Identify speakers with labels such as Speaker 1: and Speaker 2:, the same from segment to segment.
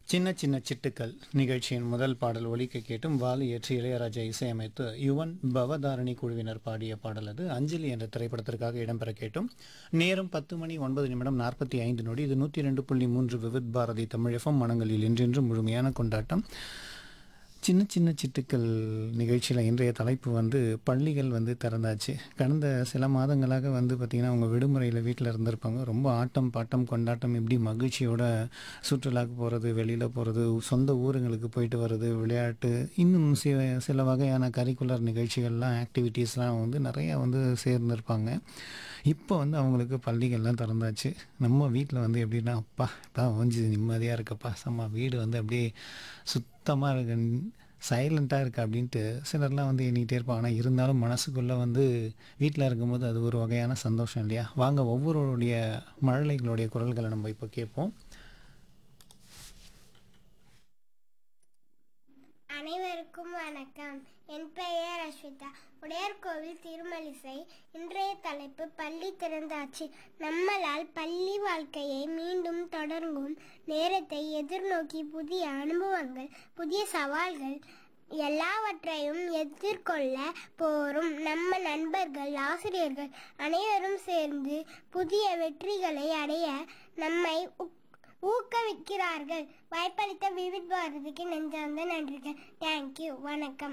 Speaker 1: சின்ன சின்ன சிட்டுக்கள் நிகழ்ச்சியின் முதல் பாடல் ஒலிக்க கேட்டும் வாலி இயற்றி இளையராஜா இசையமைத்து யுவன் பவதாரணி குழுவினர் பாடிய பாடல் அது அஞ்சலி என்ற திரைப்படத்திற்காக இடம்பெற கேட்டும் நேரம் பத்து மணி ஒன்பது நிமிடம் நாற்பத்தி ஐந்து நொடி இது நூற்றி ரெண்டு புள்ளி மூன்று விவித் பாரதி தமிழகம் மனங்களில் என்றென்றும் முழுமையான கொண்டாட்டம் சின்ன சின்ன சிட்டுக்கள் நிகழ்ச்சியில் இன்றைய தலைப்பு வந்து பள்ளிகள் வந்து திறந்தாச்சு கடந்த சில மாதங்களாக வந்து பார்த்திங்கன்னா அவங்க விடுமுறையில் வீட்டில் இருந்திருப்பாங்க ரொம்ப ஆட்டம் பாட்டம் கொண்டாட்டம் இப்படி மகிழ்ச்சியோட சுற்றுலாக்கு போகிறது வெளியில் போகிறது சொந்த ஊருங்களுக்கு போயிட்டு வர்றது விளையாட்டு இன்னும் சில சில வகையான கரிக்குலர் நிகழ்ச்சிகள்லாம் ஆக்டிவிட்டீஸ்லாம் வந்து நிறையா வந்து சேர்ந்துருப்பாங்க இப்போ வந்து அவங்களுக்கு பள்ளிகள்லாம் திறந்தாச்சு நம்ம வீட்டில் வந்து எப்படின்னா அப்பா தான் கொஞ்சம் நிம்மதியாக இருக்கப்பா செம்ம வீடு வந்து அப்படியே சுத்தமாக இருக்கு சைலண்ட்டாக இருக்குது அப்படின்ட்டு சிலர்லாம் வந்து எண்ணிக்கிட்டே இருப்பாங்க ஆனால் இருந்தாலும் மனசுக்குள்ளே வந்து வீட்டில் இருக்கும்போது அது ஒரு வகையான சந்தோஷம் இல்லையா வாங்க ஒவ்வொருவருடைய மழலைகளுடைய குரல்களை நம்ம இப்போ கேட்போம்
Speaker 2: அனைவருக்கும் வணக்கம் என் பெயர் அஸ்விதா உடையார் கோவில் திருமலிசை இன்றைய தலைப்பு பள்ளி திறந்தாச்சு நம்மளால் பள்ளி வாழ்க்கையை மீண்டும் தொடங்கும் நேரத்தை எதிர்நோக்கி புதிய அனுபவங்கள் புதிய சவால்கள் எல்லாவற்றையும் எதிர்கொள்ள போரும் நம்ம நண்பர்கள் ஆசிரியர்கள் அனைவரும் சேர்ந்து புதிய வெற்றிகளை அடைய நம்மை உக்- ஊக்குவிக்கிறார்கள் வாய்ப்பளித்த விவித் பாரதிக்கு நெஞ்சார்ந்த நன்றிகள் தேங்க்யூ வணக்கம்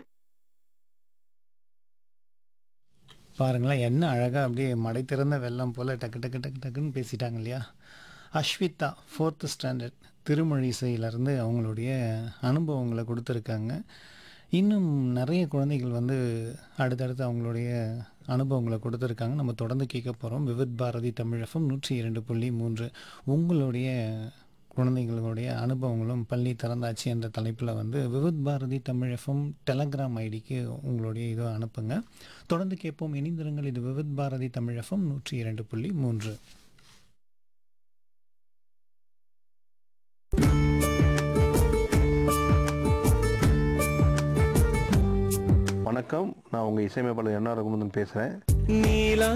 Speaker 1: பாருங்களேன் என்ன அழகாக அப்படியே மடை திறந்த வெள்ளம் போல் டக்கு டக்கு டக்கு டக்குன்னு பேசிட்டாங்க இல்லையா அஸ்விதா ஃபோர்த்து ஸ்டாண்டர்ட் திருமழிசையிலேருந்து அவங்களுடைய அனுபவங்களை கொடுத்துருக்காங்க இன்னும் நிறைய குழந்தைகள் வந்து அடுத்தடுத்து அவங்களுடைய அனுபவங்களை கொடுத்துருக்காங்க நம்ம தொடர்ந்து கேட்க போகிறோம் விவித் பாரதி தமிழகம் நூற்றி இரண்டு புள்ளி மூன்று உங்களுடைய குழந்தைங்களுடைய அனுபவங்களும் பள்ளி திறந்தாச்சு என்ற தலைப்பில் வந்து விவித் பாரதி தமிழகம் டெலகிராம் ஐடிக்கு உங்களுடைய இதோ அனுப்புங்க தொடர்ந்து கேட்போம் இணைந்திருங்கள் இது விவித் பாரதி தமிழகம் நூற்றி இரண்டு புள்ளி மூன்று
Speaker 3: வணக்கம் நான் உங்கள் இசையமைப்பாளர் என்ஆர் ரகுமுந்தன் பேசுகிறேன்
Speaker 4: நீலா